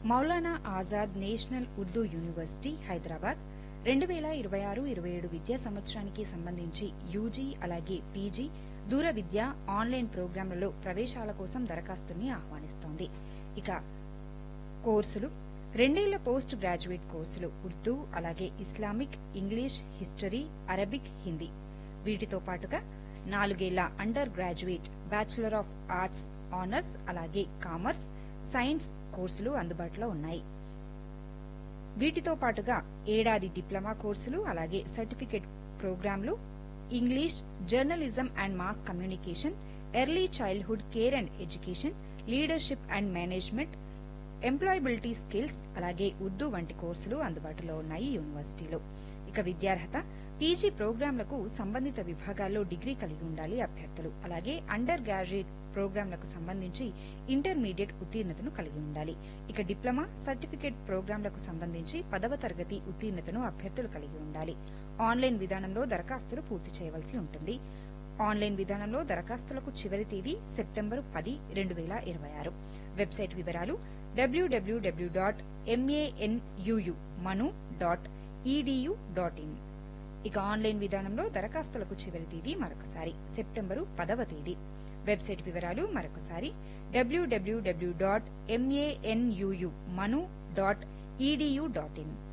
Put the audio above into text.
Maulana Azad national Urdu university Hyderabad రెండు వేల ఇరవై ఆరు ఇరవై ఏడు విద్యా సంవత్సరానికి సంబంధించి యూజీ అలాగే పీజీ దూర విద్య ఆన్లైన్ ప్రోగ్రాంలలో ప్రవేశాల కోసం దరఖాస్తుల్ని ఆహ్వానిస్తోంది ఇక కోర్సులు రెండేళ్ల పోస్ట్ గ్రాడ్యుయేట్ కోర్సులు ఉర్దూ అలాగే Islamic English history Arabic Hindi వీటితో పాటుగా నాలుగేళ్ల under graduate bachelor of arts honours అలాగే కామర్స్ సైన్స్ కోర్సులు అందుబాటులో ఉన్నాయి వీటితో పాటుగా ఏడాది డిప్లొమా కోర్సులు అలాగే సర్టిఫికేట్ ప్రోగ్రాంలు English journalism and mass communication early childhood care and education leadership and management employability skills అలాగే ఉర్దూ వంటి కోర్సులు అందుబాటులో ఉన్నాయి యూనివర్సిటీలో ఇక విద్యార్హత పీజీ ప్రోగ్రాంలకు సంబంధిత విభాగాల్లో డిగ్రీ కలిగి ఉండాలి అభ్యర్థులు అలాగే అండర్ గ్రాడ్యుయేట్ ప్రోగ్రాంలకు సంబంధించి ఇంటర్మీడియట్ ఉత్తీర్ణతను కలిగి ఉండాలి ఇక డిప్లొమా సర్టిఫికేట్ ప్రోగ్రాంలకు సంబంధించి పదవ తరగతి ఉత్తీర్ణతను అభ్యర్థులు కలిగి ఉండాలి ఆన్లైన్ విధానంలో దరఖాస్తులు పూర్తి చేయవలసి ఉంటుంది ఆన్లైన్ విధానంలో దరఖాస్తులకు చివరి తేదీ సెప్టెంబర్ పది రెండు వేల ఇరవై ఆరు వెబ్సైట్ వివరాలు WWW dot MANUU MANUU dot EDU dot in ఇక ఆన్లైన్ విధానంలో దరఖాస్తులకు చివరి తేదీ మరొకసారి సెప్టెంబరు పదవ తేదీ వెబ్సైట్ వివరాలు మరొకసారి WWW dot MANUU MANUU dot EDU dot in